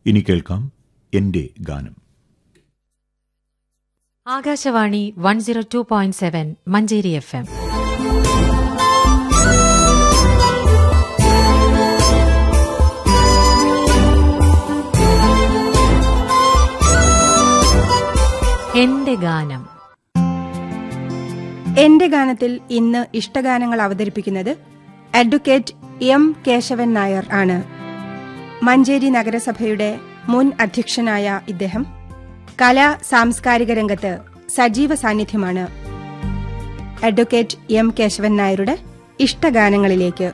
ഇനി കേൾക്കാം എന്റെ ഗാനം Akashvani one zero two point seven Manjeri F M എന്റെ ഗാനം എന്റെ ഗാനത്തിൽ ഇന്ന് ഇഷ്ടഗാനങ്ങൾ അവതരിപ്പിക്കുന്നത് അഡ്വക്കേറ്റ് എം കേശവൻ നായർ ആണ് മഞ്ചേരി നഗരസഭയുടെ മുൻ അധ്യക്ഷനായ ഇദ്ദേഹം കലാ സാംസ്കാരിക രംഗത്ത് സജീവ സാന്നിധ്യമാണ് അഡ്വക്കേറ്റ് എം കേശവൻ നായരുടെ ഇഷ്ടഗാനങ്ങളിലേക്ക്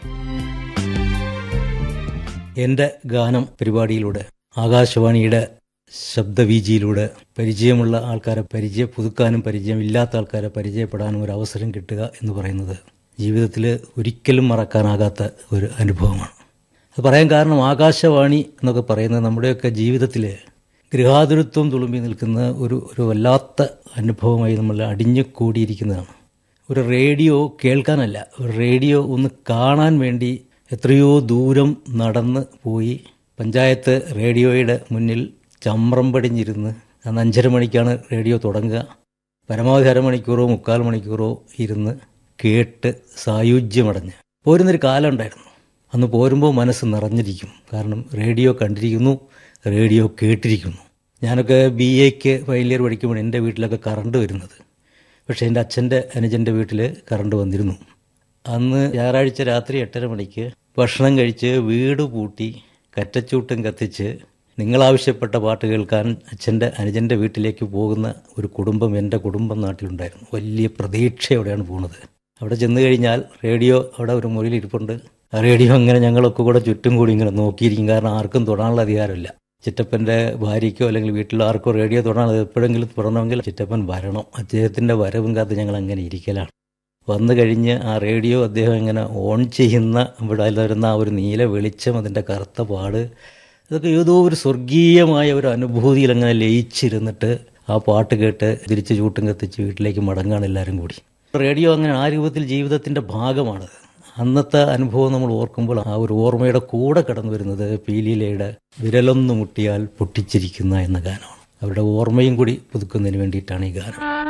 എൻ്റെ ഗാനം പരിപാടിയിലൂടെ ആകാശവാണിയുടെ ശബ്ദവീജിയിലൂടെ പരിചയമുള്ള ആൾക്കാരെ പരിചയ പുതുക്കാനും പരിചയമില്ലാത്ത ആൾക്കാരെ പരിചയപ്പെടാനും ഒരു അവസരം കിട്ടുക എന്ന് പറയുന്നത് ജീവിതത്തിൽ ഒരിക്കലും മറക്കാനാകാത്ത ഒരു അനുഭവമാണ് അത് പറയാൻ കാരണം ആകാശവാണി എന്നൊക്കെ പറയുന്നത് നമ്മുടെയൊക്കെ ജീവിതത്തിൽ ഗൃഹാതുരത്വം തുളുമ്പി നിൽക്കുന്ന ഒരു ഒരു വല്ലാത്ത അനുഭവമായി നമ്മൾ അടിഞ്ഞു കൂടിയിരിക്കുന്നതാണ് ഒരു റേഡിയോ കേൾക്കാനല്ല ഒരു റേഡിയോ ഒന്ന് കാണാൻ വേണ്ടി എത്രയോ ദൂരം നടന്ന് പോയി പഞ്ചായത്ത് റേഡിയോയുടെ മുന്നിൽ ചമ്രം പടിഞ്ഞിരുന്ന് അന്ന് അഞ്ചര മണിക്കാണ് റേഡിയോ തുടങ്ങുക പരമാവധി അരമണിക്കൂറോ മുക്കാൽ മണിക്കൂറോ ഇരുന്ന് കേട്ട് സായുജ്യമടഞ്ഞ് പോരുന്നൊരു കാലം ഉണ്ടായിരുന്നു അന്ന് പോരുമ്പോൾ മനസ്സ് നിറഞ്ഞിരിക്കും കാരണം റേഡിയോ കണ്ടിരിക്കുന്നു റേഡിയോ കേട്ടിരിക്കുന്നു ഞാനൊക്കെ ബി എക്ക് ഫൈനൽ ഇയർ പഠിക്കുമ്പോൾ എൻ്റെ വീട്ടിലൊക്കെ കറണ്ട് വരുന്നത് പക്ഷേ എൻ്റെ അച്ഛൻ്റെ അനുജൻ്റെ വീട്ടിൽ കറണ്ട് വന്നിരുന്നു അന്ന് ഞായറാഴ്ച രാത്രി എട്ടര മണിക്ക് ഭക്ഷണം കഴിച്ച് വീട് പൂട്ടി കറ്റച്ചൂട്ടും കത്തിച്ച് നിങ്ങൾ ആവശ്യപ്പെട്ട പാട്ട് കേൾക്കാൻ അച്ഛൻ്റെ അനുജൻ്റെ വീട്ടിലേക്ക് പോകുന്ന ഒരു കുടുംബം എൻ്റെ കുടുംബം നാട്ടിലുണ്ടായിരുന്നു വലിയ പ്രതീക്ഷയോടെയാണ് പോകുന്നത് അവിടെ ചെന്ന് കഴിഞ്ഞാൽ റേഡിയോ അവിടെ ഒരു മുറിയിൽ ഇരിപ്പുണ്ട് ആ റേഡിയോ അങ്ങനെ ഞങ്ങളൊക്കെ കൂടെ ചുറ്റും കൂടി ഇങ്ങനെ നോക്കിയിരിക്കും കാരണം ആർക്കും തൊടാനുള്ള അധികാരമില്ല ചിറ്റപ്പൻ്റെ ഭാര്യയ്ക്കോ അല്ലെങ്കിൽ വീട്ടിലോ ആർക്കോ റേഡിയോ തൊടാൻ എപ്പോഴെങ്കിലും തുടരണമെങ്കിൽ ചിറ്റപ്പൻ വരണം അദ്ദേഹത്തിൻ്റെ വരവും കാത്ത് ഞങ്ങൾ അങ്ങനെ ഇരിക്കലാണ് വന്നു കഴിഞ്ഞ് ആ റേഡിയോ അദ്ദേഹം ഇങ്ങനെ ഓൺ ചെയ്യുന്ന ഇവിടെ വരുന്ന ആ ഒരു നീല വെളിച്ചം അതിൻ്റെ കറുത്ത പാട് ഇതൊക്കെ ഏതോ ഒരു സ്വർഗീയമായ ഒരു അനുഭൂതിയിൽ അങ്ങനെ ലയിച്ചിരുന്നിട്ട് ആ പാട്ട് കേട്ട് തിരിച്ച് ചൂട്ടും കത്തിച്ച് വീട്ടിലേക്ക് മടങ്ങാണ് എല്ലാവരും കൂടി റേഡിയോ അങ്ങനെ ആ രൂപത്തിൽ ജീവിതത്തിൻ്റെ ഭാഗമാണത് അന്നത്തെ അനുഭവം നമ്മൾ ഓർക്കുമ്പോൾ ആ ഒരു ഓർമ്മയുടെ കൂടെ കടന്നു വരുന്നത് പീലിലയുടെ വിരലൊന്നു മുട്ടിയാൽ പൊട്ടിച്ചിരിക്കുന്ന എന്ന ഗാനമാണ് അവരുടെ ഓർമ്മയും കൂടി പുതുക്കുന്നതിന് വേണ്ടിയിട്ടാണ് ഈ ഗാനം